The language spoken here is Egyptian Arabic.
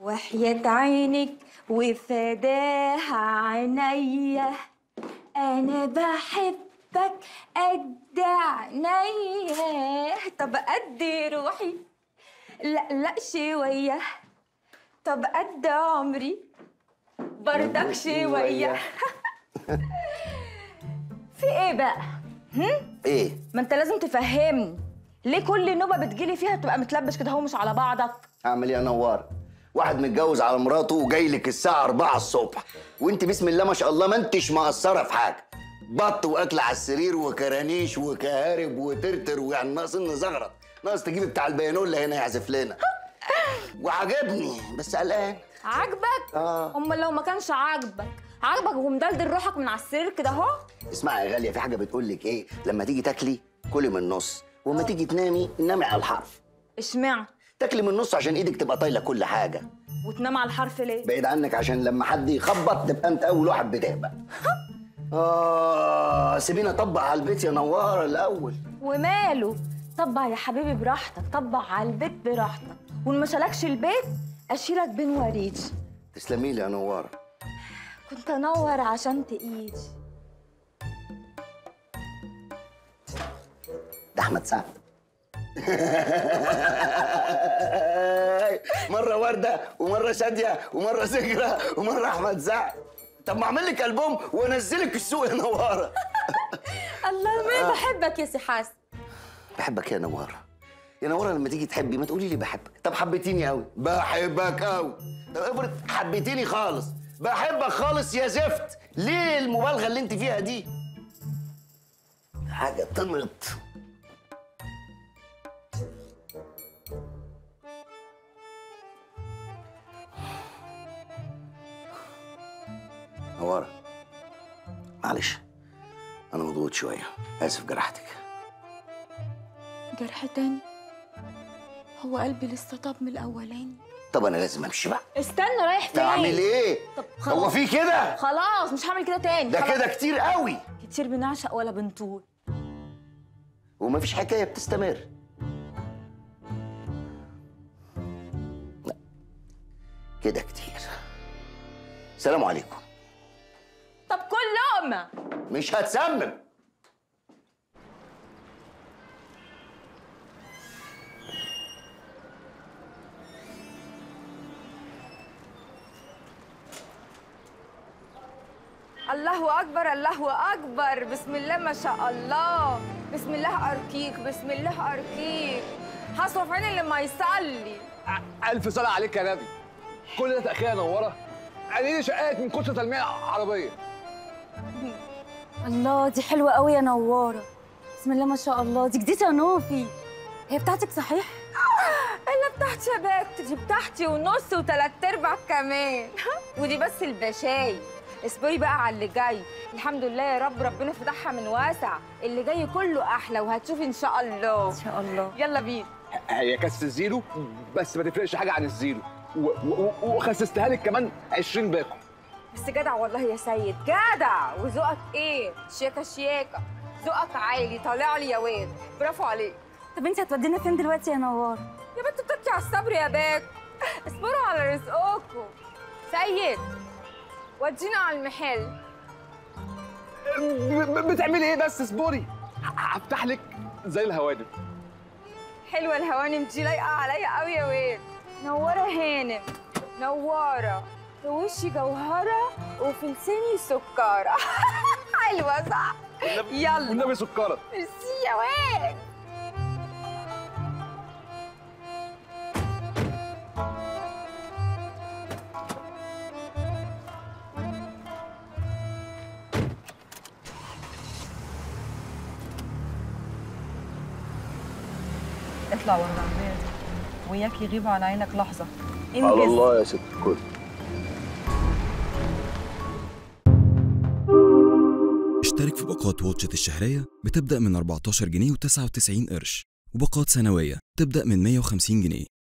وحياة عينك وفداها عينيا انا بحبك قد عينيا طب قد روحي لا لا شوية طب قد عمري بردك شوية في ايه بقى؟ هم؟ ايه ما انت لازم تفهمني ليه كل نوبة بتجيلي فيها تبقى متلبش كده هو مش على بعضك؟ اعمل ايه يا نوار واحد متجوز على مراته وجاي لك الساعه 4 الصبح وانت بسم الله ما شاء الله ما انتش مقصره في حاجه بط واكل على السرير وكرانيش وكهارب وترتر ويعني ناقص ان زغرط ناقص تجيب بتاع البيانولا هنا يعزف لنا وعجبني بس قلقان عاجبك؟ اه امال لو ما كانش عاجبك عاجبك ومدلدل روحك من على السرير كده اهو اسمعي يا غاليه في حاجه بتقول لك ايه لما تيجي تاكلي كلي من النص وما تيجي تنامي نامي على الحرف اشمعنى؟ تاكلي من النص عشان ايدك تبقى طايله كل حاجه وتنام على الحرف ليه؟ بعيد عنك عشان لما حد يخبط تبقى انت اول واحد بتهبق اه سيبيني اطبق على البيت يا نواره الاول وماله؟ طبع يا حبيبي براحتك طبع على البيت براحتك وان ما شالكش البيت اشيلك بين وريدي تسلمي لي يا نواره كنت انور عشان تقيدي ده احمد سعد مره ورده ومره شاديه ومره سجره ومره احمد سعد طب ما اعمل لك البوم وانزلك السوق يا نواره الله ما بحبك يا سي حسن بحبك يا نواره يا نواره لما تيجي تحبي ما تقولي لي بحبك طب حبيتيني قوي بحبك قوي طب افرض حبيتيني خالص بحبك خالص يا زفت ليه المبالغه اللي انت فيها دي حاجه تنط نواره معلش انا مضغوط شويه اسف جرحتك جرح تاني هو قلبي لسه طاب من الاولاني طب انا لازم امشي بقى استنى رايح فين تعمل ايه طب هو خلاص. في كده خلاص مش هعمل كده تاني ده خلاص. كده كتير قوي كتير بنعشق ولا بنطول ومفيش حكايه بتستمر لا كده كتير سلام عليكم طب كل لقمه مش هتسمم الله اكبر الله اكبر بسم الله ما شاء الله بسم الله اركيك بسم الله اركيك هصرف عين اللي ما يصلي ألف صلاة عليك يا نبي كل ده تأخير يا نورة عينيني شقات من كتر تلميع عربية الله دي حلوة قوي يا نوارة بسم الله ما شاء الله دي جديدة يا نوفي هي بتاعتك صحيح؟ الا بتاعتي يا بت دي بتاعتي ونص وتلات ارباع كمان ودي بس البشاي اصبري بقى على اللي جاي الحمد لله يا رب ربنا فتحها من واسع اللي جاي كله احلى وهتشوفي ان شاء الله إن شاء الله يلا بينا هي كاسة الزيرو بس ما تفرقش حاجة عن الزيرو و- و- وخسستها لك كمان 20 باكو بس جدع والله يا سيد جدع وذوقك ايه شياكه شياكه ذوقك عالي طالع لي يا واد برافو عليك طب انت هتودينا فين دلوقتي يا نوارة؟ يا بنت بتبكي على الصبر يا باك اصبروا على رزقكم سيد ودينا على المحل ب- ب- بتعملي ايه بس اصبري ه- هفتح لك زي الهوادم حلوه الهوانم دي لايقه عليا قوي يا واد نوره هانم نواره في وشي جوهره وفي لساني سكاره حلوه صح يلا والنبي سكرة ميرسي يا واد اطلع ورا العربية دي وياك يغيبوا عن عينك لحظة على انجز الله يا ست الكل اشترك في باقات واتشت الشهرية بتبدأ من 14 جنيه و99 قرش وباقات سنوية تبدأ من 150 جنيه